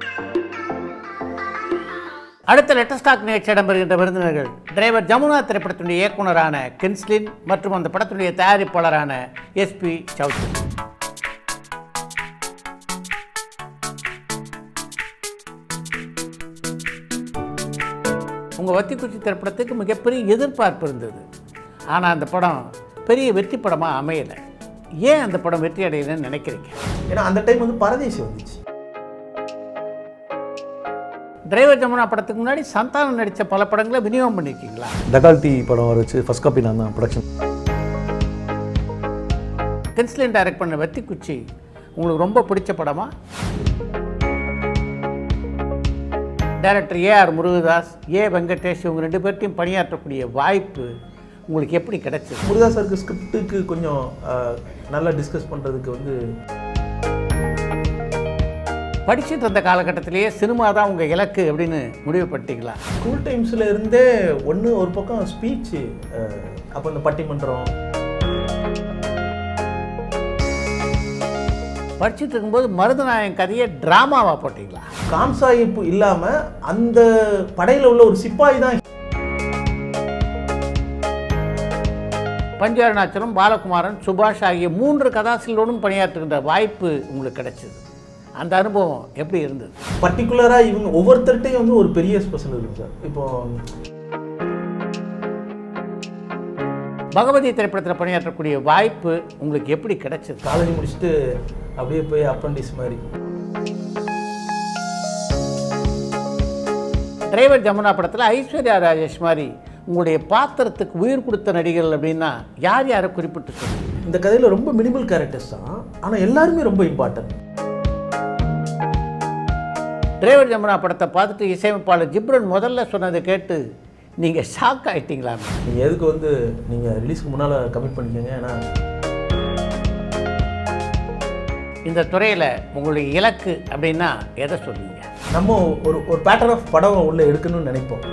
அடுத்த லெட்டஸ்டாக் நிகழ்ச்சி இடம்பெறுகின்ற விருந்தினர்கள் டிரைவர் ஜமுனா திரைப்படத்தினுடைய இயக்குனரான கென்ஸ்லின் மற்றும் அந்த படத்தினுடைய தயாரிப்பாளரான எஸ்பி சௌத்ரி உங்கள் வத்திக்குச்சி திரைப்படத்துக்கு மிகப்பெரிய எதிர்பார்ப்பு இருந்தது ஆனால் அந்த படம் பெரிய வெற்றி படமாக அமையலை ஏன் அந்த படம் வெற்றி அடையலைன்னு நினைக்கிறீங்க ஏன்னா அந்த டைம் வந்து பரதேசி வந்துச்சு டிரைவர் ஜமுனா படத்துக்கு முன்னாடி சந்தானம் நடித்த பல படங்களை விநியோகம் பண்ணியிருக்கீங்களா டகால்டி படம் வர வச்சு ஃபஸ்ட் காப்பி நான் தான் ப்ரொடக்ஷன் கென்ஸ்லின் டைரக்ட் பண்ண வெத்திக்குச்சி உங்களுக்கு ரொம்ப பிடிச்ச படமா director AR Murugadoss A Venkatesh இவங்க ரெண்டு பேர்ட்டையும் பணியாற்றக்கூடிய வாய்ப்பு உங்களுக்கு எப்படி கிடைச்சது முருகா சாருக்கு ஸ்கிரிப்டுக்கு கொஞ்சம் அஹ், நல்லா டிஸ்கஸ் பண்ணுறதுக்கு வந்து படிச்சுட்டு இருந்த காலகட்டத்திலேயே சினிமா தான் உங்கள் இலக்கு அப்படின்னு முடிவு பண்ணிட்டீங்களா ஸ்கூல் டைம்ஸில் இருந்தே ஒன்று ஒரு பக்கம் ஸ்பீச்சு அப்போ இந்த பட்டிமன்றம் படிச்சுட்டு இருக்கும்போது மருதநாயகம் கதையை ட்ராமாவாக போட்டிங்களா காம்சாயிப்பு இல்லாமல் அந்த படையில் உள்ள ஒரு சிப்பாய் தான் பஞ்சவரணாச்சலம் பாலகுமாரன் சுபாஷ் ஆகிய மூன்று கதாசிரியரோடும் பணியாற்றுகின்ற வாய்ப்பு உங்களுக்கு கிடைச்சது அந்த அனுபவம் எப்படி இருந்தது பர்டிகுலராக இவங்க ஒவ்வொருத்தர்கிட்டையும் வந்து ஒரு பெரிய ஸ்பெஷல் இருக்கு சார் இப்போ பகவதி திரைப்படத்தில் பணியாற்றக்கூடிய வாய்ப்பு உங்களுக்கு எப்படி கிடைச்சது காலேஜ் முடிச்சுட்டு அப்படியே போய் அப்ரண்டிஸ் மாதிரி டிரைவர் ஜமுனா படத்தில் ஐஸ்வர்யா ராஜேஷ் மாதிரி உங்களுடைய பாத்திரத்துக்கு உயிர் கொடுத்த நடிகர்கள் அப்படின்னா யார் யாரை குறிப்பிட்டு சொல்லுங்க இந்த கதையில் ரொம்ப மினிமல் கேரக்டர்ஸ் தான் ஆனால் எல்லாருமே ரொம்ப இம்பார்ட்டன்ட் டிரைவர் ஜமுனா படத்தை பார்த்துட்டு இசையமைப்பாளர் ஜிப்ரன் முதல்ல சொன்னதை கேட்டு நீங்கள் ஷாக் ஆயிட்டீங்களா நீங்கள் எதுக்கு வந்து நீங்கள் ரிலீஸ்க்கு முன்னால் கமிட் பண்ணிக்கோங்க ஏன்னா இந்த துறையில் உங்களுடைய இலக்கு அப்படின்னா எதை சொல்லுவீங்க நம்ம ஒரு ஒரு பேட்டர்ன் ஆஃப் படம் உள்ளே எடுக்கணும்னு நினைப்போம்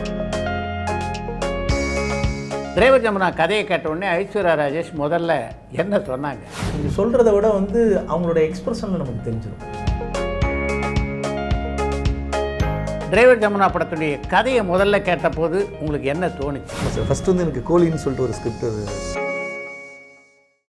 டிரைவர் ஜமுனா கதையை கேட்ட உடனே ஐஸ்வர்யா ராஜேஷ் முதல்ல என்ன சொன்னாங்க நீங்கள் சொல்கிறத விட வந்து அவங்களோட எக்ஸ்பிரஷனில் நமக்கு தெரிஞ்சிடும் டிரைவர் ஜமுனா படத்துடைய கதையை முதல்ல கேட்டபோது உங்களுக்கு என்ன தோணுச்சு ஃபஸ்ட் வந்து எனக்கு கோலின்னு சொல்லிட்டு ஒரு ஸ்கிரிப்ட் அது